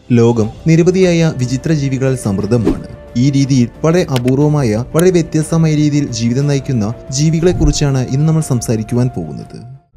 ലോകം നിരവധിയായ വിചിത്ര ജീവികളാൽ സമൃദ്ധമാണ് ഈ രീതിയിൽ വളരെ അപൂർവമായ വളരെ വ്യത്യസ്തമായ രീതിയിൽ ജീവിതം നയിക്കുന്ന ജീവികളെക്കുറിച്ചാണ് ഇന്ന് നമ്മൾ സംസാരിക്കുവാൻ പോകുന്നത്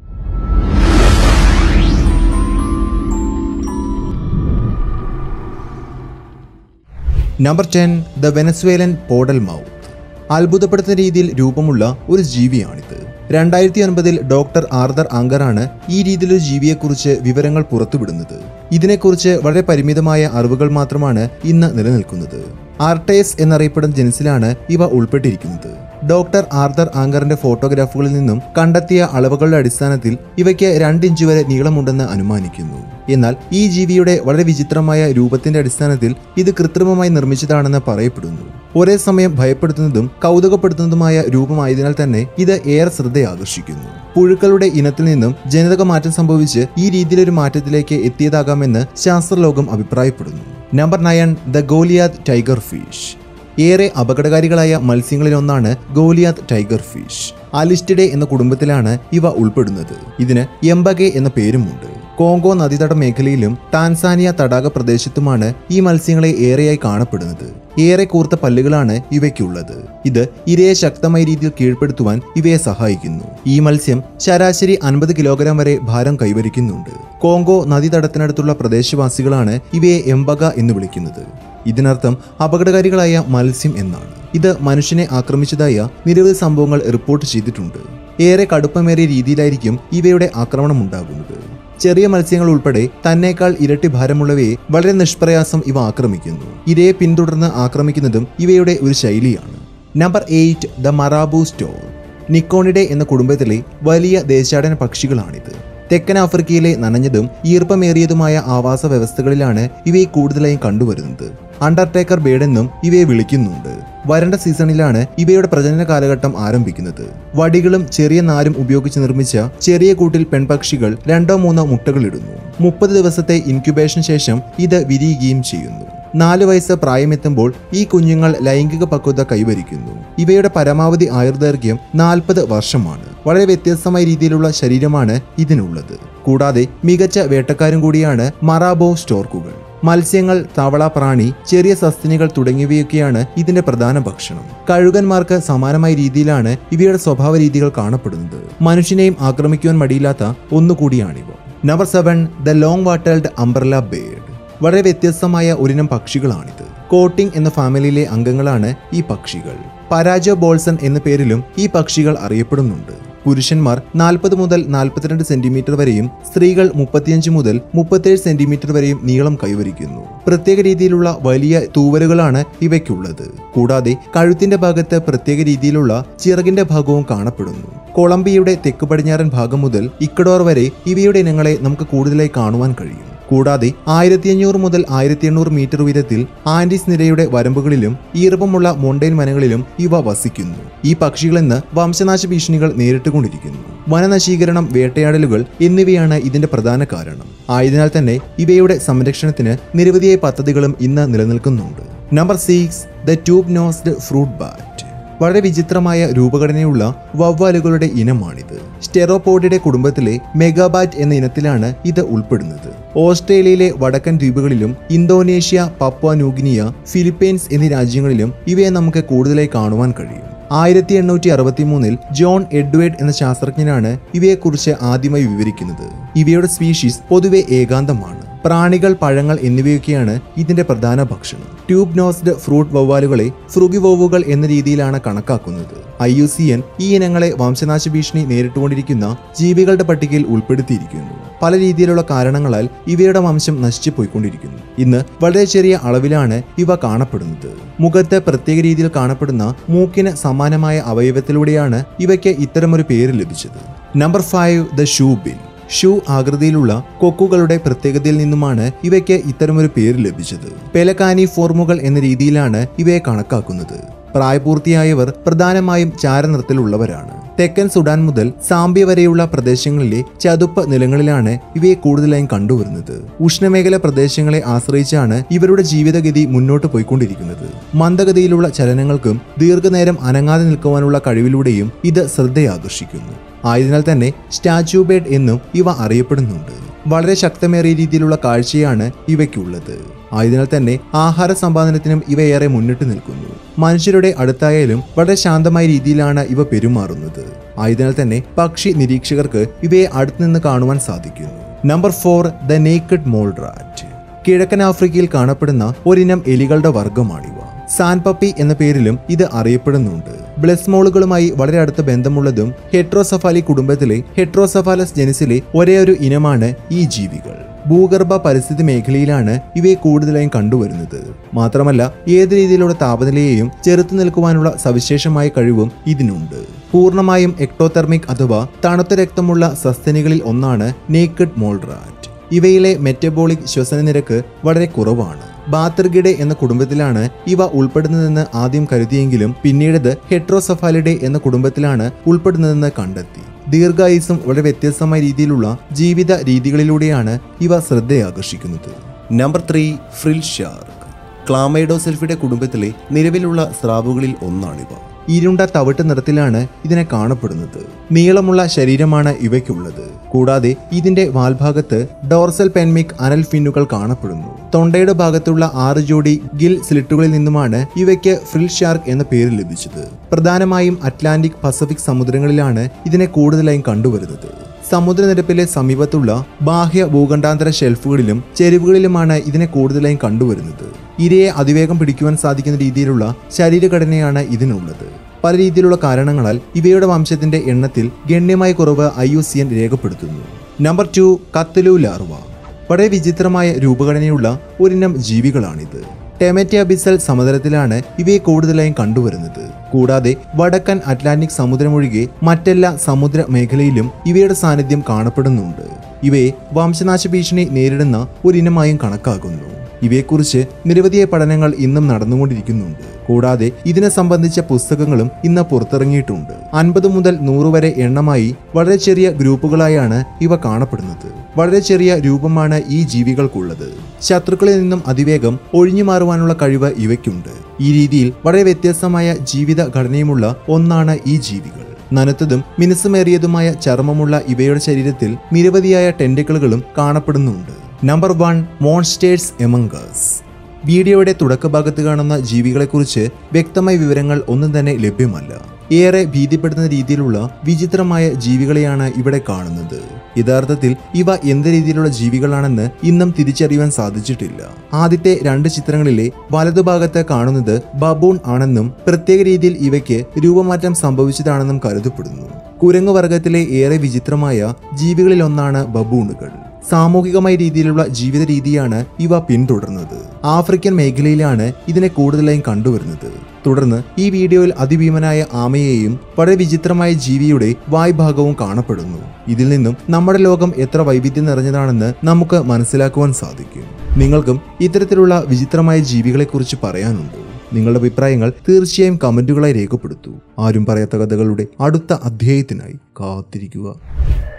number ten the Venezuelan poodle moth അത്ഭുതപ്പെടുത്തുന്ന രീതിയിൽ രൂപമുള്ള ഒരു ജീവിയാണിത് രണ്ടായിരത്തി ഒൻപതിൽ ഡോക്ടർ ആർദർ ആങ്കറാണ് ഈ രീതിയിലൊരു ജീവിയെക്കുറിച്ച് വിവരങ്ങൾ പുറത്തുവിടുന്നത് ഇതിനെക്കുറിച്ച് വളരെ പരിമിതമായ അറിവുകൾ മാത്രമാണ് ഇന്ന് നിലനിൽക്കുന്നത് ആർട്ടേസ് എന്നറിയപ്പെടുന്ന ജനുസിലാണ് ഇവ ഉൾപ്പെട്ടിരിക്കുന്നത് ഡോക്ടർ ആർദർ ആങ്കറിന്റെ ഫോട്ടോഗ്രാഫുകളിൽ നിന്നും കണ്ടെത്തിയ അളവുകളുടെ അടിസ്ഥാനത്തിൽ ഇവയ്ക്ക് രണ്ട് ഇഞ്ച് വരെ നീളമുണ്ടെന്ന് അനുമാനിക്കുന്നു എന്നാൽ ഈ ജീവിയുടെ വളരെ വിചിത്രമായ രൂപത്തിന്റെ അടിസ്ഥാനത്തിൽ ഇത് കൃത്രിമമായി നിർമ്മിച്ചതാണെന്ന് പറയപ്പെടുന്നു ഒരേ സമയം ഭയപ്പെടുത്തുന്നതും കൗതുകപ്പെടുത്തുന്നതുമായ രൂപമായതിനാൽ തന്നെ ഇത് ഏറെ ശ്രദ്ധ ആകർഷിക്കുന്നു പുഴുക്കളുടെ ഇനത്തിൽ നിന്നും ജനിതക മാറ്റം സംഭവിച്ച് ഈ രീതിയിലൊരു മാറ്റത്തിലേക്ക് എത്തിയതാകാമെന്ന് ശാസ്ത്രലോകം അഭിപ്രായപ്പെടുന്നു number nine the goliath tiger fish ഏറെ അപകടകാരികളായ മത്സ്യങ്ങളിലൊന്നാണ് ഗോലിയാത്ത് ടൈഗർ ഫിഷ് അലിസ്റ്റിഡെ എന്ന കുടുംബത്തിലാണ് ഇവ ഉൾപ്പെടുന്നത് ഇതിന് എംബഗെ എന്ന പേരുമുണ്ട് കോങ്കോ നദീതട മേഖലയിലും ടാൻസാനിയ തടാക പ്രദേശത്തുമാണ് ഈ മത്സ്യങ്ങളെ ഏറെയായി കാണപ്പെടുന്നത് ഏറെ കൂർത്ത പല്ലുകളാണ് ഇവയ്ക്കുള്ളത് ഇത് ഇരയെ ശക്തമായ രീതിയിൽ കീഴ്പ്പെടുത്തുവാൻ ഇവയെ സഹായിക്കുന്നു ഈ മത്സ്യം ശരാശരി അൻപത് കിലോഗ്രാം വരെ ഭാരം കൈവരിക്കുന്നുണ്ട് കോങ്കോ നദീതടത്തിനടുത്തുള്ള പ്രദേശവാസികളാണ് ഇവയെ എംബഗ എന്ന് വിളിക്കുന്നത് ഇതിനർത്ഥം അപകടകാരികളായ മത്സ്യം എന്നാണ് ഇത് മനുഷ്യനെ ആക്രമിച്ചതായ നിരവധി സംഭവങ്ങൾ റിപ്പോർട്ട് ചെയ്തിട്ടുണ്ട് ഏറെ കടുപ്പമേറിയ രീതിയിലായിരിക്കും ഇവയുടെ ആക്രമണം ഉണ്ടാകുന്നത് ചെറിയ മത്സ്യങ്ങൾ ഉൾപ്പെടെ തന്നേക്കാൾ ഇരട്ടി ഭാരമുള്ളവയെ വളരെ നിഷ്പ്രയാസം ഇവ ആക്രമിക്കുന്നു ഇരയെ പിന്തുടർന്ന് ആക്രമിക്കുന്നതും ഇവയുടെ ഒരു ശൈലിയാണ് number eight the marabou stork നിക്കോണിഡെ എന്ന കുടുംബത്തിലെ വലിയ ദേശാടന പക്ഷികളാണിത് തെക്കൻ ആഫ്രിക്കയിലെ നനഞ്ഞതും ഈർപ്പമേറിയതുമായ ആവാസ വ്യവസ്ഥകളിലാണ് ഇവയെ കൂടുതലായും കണ്ടുവരുന്നത് അണ്ടർടേക്കർ ബേഡ് എന്നും ഇവയെ വിളിക്കുന്നുണ്ട് വരണ്ട സീസണിലാണ് ഇവയുടെ പ്രജനന കാലഘട്ടം ആരംഭിക്കുന്നത് വടികളും ചെറിയ നാരും ഉപയോഗിച്ച് നിർമ്മിച്ച ചെറിയ കൂട്ടിൽ പെൺപക്ഷികൾ രണ്ടോ മൂന്നോ മുട്ടകൾ ഇടുന്നു മുപ്പത് ദിവസത്തെ ഇൻക്യുബേഷൻ ശേഷം ഇത് വിരിയുകയും ചെയ്യുന്നു നാല് വയസ്സ് പ്രായമെത്തുമ്പോൾ ഈ കുഞ്ഞുങ്ങൾ ലൈംഗിക പക്വത കൈവരിക്കുന്നു ഇവയുടെ പരമാവധി ആയുർദൈർഘ്യം നാൽപ്പത് വർഷമാണ് വളരെ വ്യത്യസ്തമായ രീതിയിലുള്ള ശരീരമാണ് ഇതിനുള്ളത് കൂടാതെ മികച്ച വേട്ടക്കാരും കൂടിയാണ് മറാബോ സ്റ്റോർക്കുകൾ മത്സ്യങ്ങൾ തവള പ്രാണി ചെറിയ സസ്തിനികൾ തുടങ്ങിയവയൊക്കെയാണ് ഇതിന്റെ പ്രധാന ഭക്ഷണം കഴുകന്മാർക്ക് സമാനമായ രീതിയിലാണ് ഇവയുടെ സ്വഭാവ രീതികൾ കാണപ്പെടുന്നത് മനുഷ്യനെയും ആക്രമിക്കുവാൻ മടിയില്ലാത്ത ഒന്നുകൂടിയാണിവ number seven the long wattled umbrellabird വളരെ വ്യത്യസ്തമായ ഒരിനം പക്ഷികളാണിത് കോട്ടിംഗ് എന്ന ഫാമിലിയിലെ അംഗങ്ങളാണ് ഈ പക്ഷികൾ പരാജോ ബോൾസൺ എന്ന പേരിലും ഈ പക്ഷികൾ അറിയപ്പെടുന്നുണ്ട് പുരുഷന്മാർ നാൽപ്പത് മുതൽ നാൽപ്പത്തിരണ്ട് സെന്റിമീറ്റർ വരെയും സ്ത്രീകൾ മുപ്പത്തിയഞ്ച് മുതൽ മുപ്പത്തേഴ് സെന്റിമീറ്റർ വരെയും നീളം കൈവരിക്കുന്നു പ്രത്യേക രീതിയിലുള്ള വലിയ തൂവലുകളാണ് ഇവയ്ക്കുള്ളത് കൂടാതെ കഴുത്തിന്റെ ഭാഗത്ത് പ്രത്യേക രീതിയിലുള്ള ചിറകിന്റെ ഭാഗവും കാണപ്പെടുന്നു കൊളംബിയയുടെ തെക്ക് പടിഞ്ഞാറൻ ഭാഗം മുതൽ ഇക്കഡോർ വരെ ഇവയുടെ ഇനങ്ങളെ നമുക്ക് കൂടുതലായി കാണുവാൻ കഴിയും കൂടാതെ ആയിരത്തി അഞ്ഞൂറ് മുതൽ ആയിരത്തി എണ്ണൂറ് മീറ്റർ ഉയരത്തിൽ ആൻഡീസ് നിരയുടെ വരമ്പുകളിലും ഈർപ്പമുള്ള മൊണ്ടൈൻ വനങ്ങളിലും ഇവ വസിക്കുന്നു ഈ പക്ഷികളെന്ന് വംശനാശ ഭീഷണികൾ നേരിട്ടുകൊണ്ടിരിക്കുന്നു വനനശീകരണം വേട്ടയാടലുകൾ എന്നിവയാണ് ഇതിന്റെ പ്രധാന കാരണം ആയതിനാൽ തന്നെ ഇവയുടെ സംരക്ഷണത്തിന് നിരവധിയായ പദ്ധതികളും ഇന്ന് നിലനിൽക്കുന്നുണ്ട് number six the tube nosed fruit bat വളരെ വിചിത്രമായ രൂപഘടനയുള്ള വവ്വാലുകളുടെ ഇനമാണിത് സ്റ്റെറോപോഡിയുടെ കുടുംബത്തിലെ മെഗാബാറ്റ് എന്ന ഇനത്തിലാണ് ഇത് ഉൾപ്പെടുന്നത് ഓസ്ട്രേലിയയിലെ വടക്കൻ ദ്വീപുകളിലും ഇന്തോനേഷ്യ പപ്വ ന്യൂഗിനിയ ഫിലിപ്പൈൻസ് എന്നീ രാജ്യങ്ങളിലും ഇവയെ നമുക്ക് കൂടുതലായി കാണുവാൻ കഴിയും ആയിരത്തി എണ്ണൂറ്റി അറുപത്തി മൂന്നിൽ ജോൺ എഡ്വേർഡ് എന്ന ശാസ്ത്രജ്ഞനാണ് ഇവയെക്കുറിച്ച് ആദ്യമായി വിവരിക്കുന്നത് ഇവയുടെ സ്പീഷീസ് പൊതുവെ ഏകാന്തമാണ് പ്രാണികൾ പഴങ്ങൾ എന്നിവയൊക്കെയാണ് ഇതിന്റെ പ്രധാന ഭക്ഷണം ട്യൂബ് നോസ്ഡ് ഫ്രൂട്ട് വവ്വാലുകളെ ഫ്രുഗിവോവുകൾ എന്ന രീതിയിലാണ് കണക്കാക്കുന്നത് ഐ യു സി എൻ ഈ ഇനങ്ങളെ വംശനാശ ഭീഷണി നേരിട്ടുകൊണ്ടിരിക്കുന്ന ജീവികളുടെ പട്ടികയിൽ ഉൾപ്പെടുത്തിയിരിക്കുന്നു പല രീതിയിലുള്ള കാരണങ്ങളാൽ ഇവയുടെ വംശം നശിച്ചു പോയിക്കൊണ്ടിരിക്കുന്നു ഇന്ന് വളരെ ചെറിയ അളവിലാണ് ഇവ കാണപ്പെടുന്നത് മുഖത്ത് പ്രത്യേക രീതിയിൽ കാണപ്പെടുന്ന മൂക്കിന് സമാനമായ അവയവത്തിലൂടെയാണ് ഇവയ്ക്ക് ഇത്തരമൊരു പേര് ലഭിച്ചത് number five the shoebill shoe ആകൃതിയിലുള്ള കൊക്കുകളുടെ പ്രത്യേകതയിൽ നിന്നുമാണ് ഇവയ്ക്ക് ഇത്തരമൊരു പേര് ലഭിച്ചത് പെലക്കാനി ഫോർമുകൾ എന്ന രീതിയിലാണ് ഇവയെ കണക്കാക്കുന്നത് പ്രായപൂർത്തിയായവർ പ്രധാനമായും ചാരനിറത്തിലുള്ളവരാണ് തെക്കൻ സുഡാൻ മുതൽ സാംബിയ വരെയുള്ള പ്രദേശങ്ങളിലെ ചതുപ്പ് നിലങ്ങളിലാണ് ഇവയെ കൂടുതലായും കണ്ടുവരുന്നത് ഉഷ്ണമേഖല പ്രദേശങ്ങളെ ആശ്രയിച്ചാണ് ഇവരുടെ ജീവിതഗതി മുന്നോട്ട് പോയിക്കൊണ്ടിരിക്കുന്നത് മന്ദഗതിയിലുള്ള ചലനങ്ങൾക്കും ദീർഘനേരം അനങ്ങാതെ നിൽക്കുവാനുള്ള കഴിവിലൂടെയും ഇത് ശ്രദ്ധയാകർഷിക്കുന്നു ആയതിനാൽ തന്നെ സ്റ്റാച്യൂ ബേഡ് എന്നും ഇവ അറിയപ്പെടുന്നുണ്ട് വളരെ ശക്തമേറിയ രീതിയിലുള്ള കാഴ്ചയാണ് ഇവയ്ക്കുള്ളത് ആയതിനാൽ തന്നെ ആഹാര സമ്പാദനത്തിനും ഇവ ഏറെ മുന്നിട്ട് നിൽക്കുന്നു മനുഷ്യരുടെ അടുത്തായാലും വളരെ ശാന്തമായ രീതിയിലാണ് ഇവ പെരുമാറുന്നത് ആയതിനാൽ തന്നെ പക്ഷി നിരീക്ഷകർക്ക് ഇവയെ അടുത്തുനിന്ന് കാണുവാൻ സാധിക്കുന്നു number four the naked mole rat കിഴക്കൻ ആഫ്രിക്കയിൽ കാണപ്പെടുന്ന ഒരിനം എലികളുടെ വർഗമാണിവ സാൻപപ്പി എന്ന പേരിലും ഇത് അറിയപ്പെടുന്നുണ്ട് ബ്ലെസ്മോളുകളുമായി വളരെ അടുത്ത ബന്ധമുള്ളതും ഹെട്രോസഫാലി കുടുംബത്തിലെ ഹെട്രോസഫാലസ് ജനിസിലെ ഒരേ ഒരു ഇനമാണ് ഈ ജീവികൾ ഭൂഗർഭ പരിസ്ഥിതി മേഖലയിലാണ് ഇവയെ കൂടുതലായും കണ്ടുവരുന്നത് മാത്രമല്ല ഏത് രീതിയിലുള്ള താപനിലയെയും ചെറുത്തു നിൽക്കുവാനുള്ള സവിശേഷമായ കഴിവും ഇതിനുണ്ട് പൂർണ്ണമായും എക്ടോതെർമിക് അഥവാ തണുത്ത രക്തമുള്ള സസ്തനികളിൽ ഒന്നാണ് നേക്കഡ് മോൾഡ്രാറ്റ് ഇവയിലെ മെറ്റബോളിക് ശ്വസന നിരക്ക് വളരെ കുറവാണ് ബാത്തർഗിഡെ എന്ന കുടുംബത്തിലാണ് ഇവ ഉൾപ്പെടുന്നതെന്ന് ആദ്യം കരുതിയെങ്കിലും പിന്നീടത് ഹെട്രോസഫാലിഡെ എന്ന കുടുംബത്തിലാണ് ഉൾപ്പെടുന്നതെന്ന് കണ്ടെത്തി ദീർഘായുസും വളരെ വ്യത്യസ്തമായ രീതിയിലുള്ള ജീവിത രീതികളിലൂടെയാണ് ഇവ ശ്രദ്ധയാകർഷിക്കുന്നത് നമ്പർ ത്രീ ഫ്രിൽ ഷാർക്ക് ക്ലാമൈഡോസെൽഫിയുടെ കുടുംബത്തിലെ നിലവിലുള്ള സ്രാവുകളിൽ ഒന്നാണിവ ഇരുണ്ട തവിട്ട് നിറത്തിലാണ് ഇതിനെ കാണപ്പെടുന്നത് നീളമുള്ള ശരീരമാണ് ഇവയ്ക്കുള്ളത് കൂടാതെ ഇതിന്റെ വാൽഭാഗത്ത് ഡോർസൽ പെൻമിക് അനൽ ഫിന്നുകൾ കാണപ്പെടുന്നു തൊണ്ടയുടെ ഭാഗത്തുള്ള ആറ് ജോഡി ഗിൽ സ്ലിറ്റുകളിൽ നിന്നുമാണ് ഇവയ്ക്ക് ഫ്രിൽ ഷാർക്ക് എന്ന പേര് ലഭിച്ചത് പ്രധാനമായും അറ്റ്ലാന്റിക് പസഫിക് സമുദ്രങ്ങളിലാണ് ഇതിനെ കൂടുതലായും കണ്ടുവരുന്നത് സമുദ്രനിരപ്പിലെ സമീപത്തുള്ള ബാഹ്യ ഭൂഖണ്ഡാന്തര ഷെൽഫുകളിലും ചെരിവുകളിലുമാണ് ഇതിനെ കൂടുതലായും കണ്ടുവരുന്നത് ഇരയെ അതിവേഗം പിടിക്കുവാൻ സാധിക്കുന്ന രീതിയിലുള്ള ശരീരഘടനയാണ് ഇതിനുള്ളത് പല രീതിയിലുള്ള കാരണങ്ങളാൽ ഇവയുടെ വംശത്തിന്റെ എണ്ണത്തിൽ ഗണ്യമായ കുറവ് ഐ യു സി എൻ രേഖപ്പെടുത്തുന്നു നമ്പർ ടു കത്തലു ലാർവ വളരെ വിചിത്രമായ രൂപഘടനയുള്ള ഒരിനം ജീവികളാണിത് ടെമറ്റിയബിസൽ സമതലത്തിലാണ് ഇവയെ കൂടുതലായും കണ്ടുവരുന്നത് കൂടാതെ വടക്കൻ അറ്റ്ലാന്റിക് സമുദ്രമൊഴികെ മറ്റെല്ലാ സമുദ്ര മേഖലയിലും ഇവയുടെ സാന്നിധ്യം കാണപ്പെടുന്നുണ്ട് ഇവയെ വംശനാശ ഭീഷണി നേരിടുന്ന ഒരിനമായും കണക്കാക്കുന്നു ഇവയെക്കുറിച്ച് നിരവധിയായ പഠനങ്ങൾ ഇന്നും നടന്നുകൊണ്ടിരിക്കുന്നുണ്ട് കൂടാതെ ഇതിനെ സംബന്ധിച്ച പുസ്തകങ്ങളും ഇന്ന് പുറത്തിറങ്ങിയിട്ടുണ്ട് അൻപത് മുതൽ നൂറ് വരെ എണ്ണമായി വളരെ ചെറിയ ഗ്രൂപ്പുകളായാണ് ഇവ കാണപ്പെടുന്നത് വളരെ ചെറിയ രൂപമാണ് ഈ ജീവികൾക്കുള്ളത് ശത്രുക്കളിൽ നിന്നും അതിവേഗം ഒഴിഞ്ഞു മാറുവാനുള്ള കഴിവ് ഇവയ്ക്കുണ്ട് ഈ രീതിയിൽ വളരെ വ്യത്യസ്തമായ ജീവിത ഘടനയുമുള്ള ഒന്നാണ് ഈ ജീവികൾ നനുത്തതും മിനുസമേറിയതുമായ ചർമ്മമുള്ള ഇവയുടെ ശരീരത്തിൽ നിരവധിയായ ടെന്റിക്കിളുകളും കാണപ്പെടുന്നുണ്ട് നമ്പർ വൺ മോൺസ്റ്റേഴ്സ് എമംഗസ് വീഡിയോയുടെ തുടക്കഭാഗത്ത് കാണുന്ന ജീവികളെക്കുറിച്ച് വ്യക്തമായ വിവരങ്ങൾ ഒന്നും തന്നെ ലഭ്യമല്ല ഏറെ ഭീതിപ്പെടുത്തുന്ന രീതിയിലുള്ള വിചിത്രമായ ജീവികളെയാണ് ഇവിടെ കാണുന്നത് യഥാർത്ഥത്തിൽ ഇവ എന്ത് രീതിയിലുള്ള ജീവികളാണെന്ന് ഇന്നും തിരിച്ചറിയുവാൻ സാധിച്ചിട്ടില്ല ആദ്യത്തെ രണ്ട് ചിത്രങ്ങളിലെ വലതുഭാഗത്ത് കാണുന്നത് ബബൂൺ ആണെന്നും പ്രത്യേക രീതിയിൽ ഇവയ്ക്ക് രൂപമാറ്റം സംഭവിച്ചതാണെന്നും കരുതപ്പെടുന്നു കുരങ്ങു വർഗത്തിലെ ഏറെ വിചിത്രമായ ജീവികളിലൊന്നാണ് ബബൂണുകൾ സാമൂഹികമായ രീതിയിലുള്ള ജീവിത രീതിയാണ് ഇവ പിന്തുടർന്നത് ആഫ്രിക്കൻ മേഖലയിലാണ് ഇതിനെ കൂടുതലായും കണ്ടുവരുന്നത് തുടർന്ന് ഈ വീഡിയോയിൽ അതിഭീമനായ ആമയെയും വളരെ വിചിത്രമായ ജീവിയുടെ വായ്ഭാഗവും കാണപ്പെടുന്നു ഇതിൽ നിന്നും നമ്മുടെ ലോകം എത്ര വൈവിധ്യം നിറഞ്ഞതാണെന്ന് നമുക്ക് മനസ്സിലാക്കുവാൻ സാധിക്കും നിങ്ങൾക്കും ഇത്തരത്തിലുള്ള വിചിത്രമായ ജീവികളെക്കുറിച്ച് പറയാനുണ്ടോ നിങ്ങളുടെ അഭിപ്രായങ്ങൾ തീർച്ചയായും കമന്റുകളായി രേഖപ്പെടുത്തൂ ആരും പറയാത്ത കഥകളുടെ അടുത്ത അധ്യായത്തിനായി കാത്തിരിക്കുക